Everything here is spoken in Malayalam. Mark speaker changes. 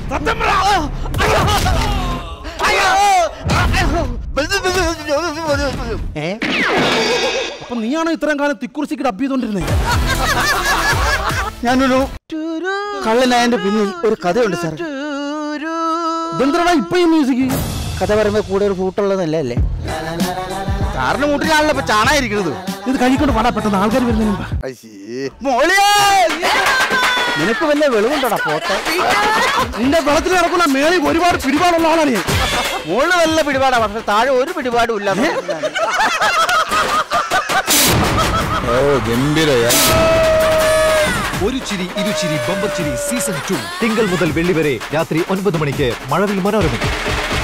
Speaker 1: സത്യം പറ
Speaker 2: ഏ അപ്പൊ നീയാണോ ഇത്രയും കാലം തിക്കുറിച്ചിക്ക് ഡബ് ചെയ്തോണ്ടിരുന്നേ
Speaker 3: ഞാനൊരു കള്ളനായന്റെ പിന്നിൽ ഒരു കഥയുണ്ട് സാർ
Speaker 2: ഇതെന്താടാ ഇപ്പൊ ഈ മ്യൂസിക്
Speaker 3: കഥ പറയുമ്പോ കൂടെ ഒരു കൂട്ടുള്ളതല്ലേ അല്ലേ സാറിന്റെ മൂട്ടിലാണല്ലോ ഇപ്പൊ ചാണായിരിക്കുന്നത്
Speaker 2: ഇത് കഴിക്കൊണ്ട് പാടാ പെട്ടെന്ന് ആൾക്കാർ വരുന്നതിന് മുമ്പ്
Speaker 3: മോളിയേ നിനക്ക് വല്ല വെളിവുണ്ടോടാ പോത്തെ
Speaker 2: നിന്റെ വെള്ളത്തിൽ നടക്കുന്ന മേളിൽ ഒരുപാട് പിടിപാടുള്ള ആളാണ് ഞാൻ
Speaker 3: മോള് വല്ല പിടിപാടാ പക്ഷെ താഴെ ഒരു പിടിപാടും ഇല്ല
Speaker 4: ഓ ഗംഭീര
Speaker 5: ഒരു ചിരി ഇരുചിരി ബമ്പർ ചിരി സീസൺ ടു തിങ്കൾ മുതൽ വെള്ളി വരെ രാത്രി ഒൻപത് മണിക്ക് മഴവിൽ മനോരമയ്ക്ക്